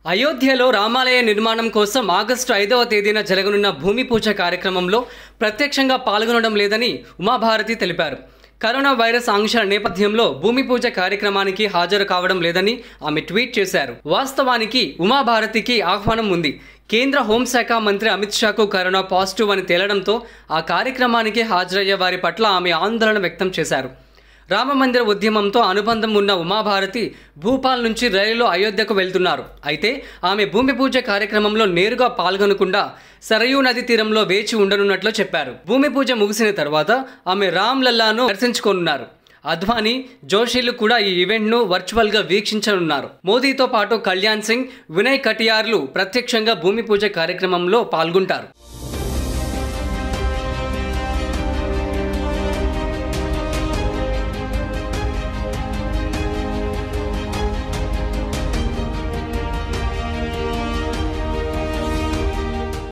అయోధ్యలో రామాలయ నిర్మాణం కోసం ఆగస్టు ఐదవ తేదీన జరగనున్న భూమి పూజ కార్యక్రమంలో ప్రత్యక్షంగా పాల్గొనడం లేదని ఉమాభారతి తెలిపారు కరోనా వైరస్ ఆంక్షల నేపథ్యంలో భూమి పూజ కార్యక్రమానికి హాజరు కావడం లేదని ఆమె ట్వీట్ చేశారు వాస్తవానికి ఉమాభారతికి ఆహ్వానం ఉంది కేంద్ర హోంశాఖ మంత్రి అమిత్ షాకు కరోనా పాజిటివ్ అని తేలడంతో ఆ కార్యక్రమానికి హాజరయ్యే వారి పట్ల ఆమె ఆందోళన వ్యక్తం చేశారు రామమందిర ఉద్యమంతో అనుబంధం ఉన్న ఉమాభారతి భూపాల్ నుంచి రైలులో అయోధ్యకు వెళ్తున్నారు అయితే ఆమె భూమి పూజ కార్యక్రమంలో నేరుగా పాల్గొనకుండా సరయూ నది తీరంలో వేచి ఉండనున్నట్లు చెప్పారు భూమి పూజ ముగిసిన తర్వాత ఆమె రామ్ లల్లాను దర్శించుకోనున్నారు అద్వానీ జోషిలు కూడా ఈ ఈవెంట్ను వర్చువల్గా వీక్షించనున్నారు మోదీతో పాటు కళ్యాణ్ సింగ్ వినయ్ కటియార్లు ప్రత్యక్షంగా భూమి పూజ కార్యక్రమంలో పాల్గొంటారు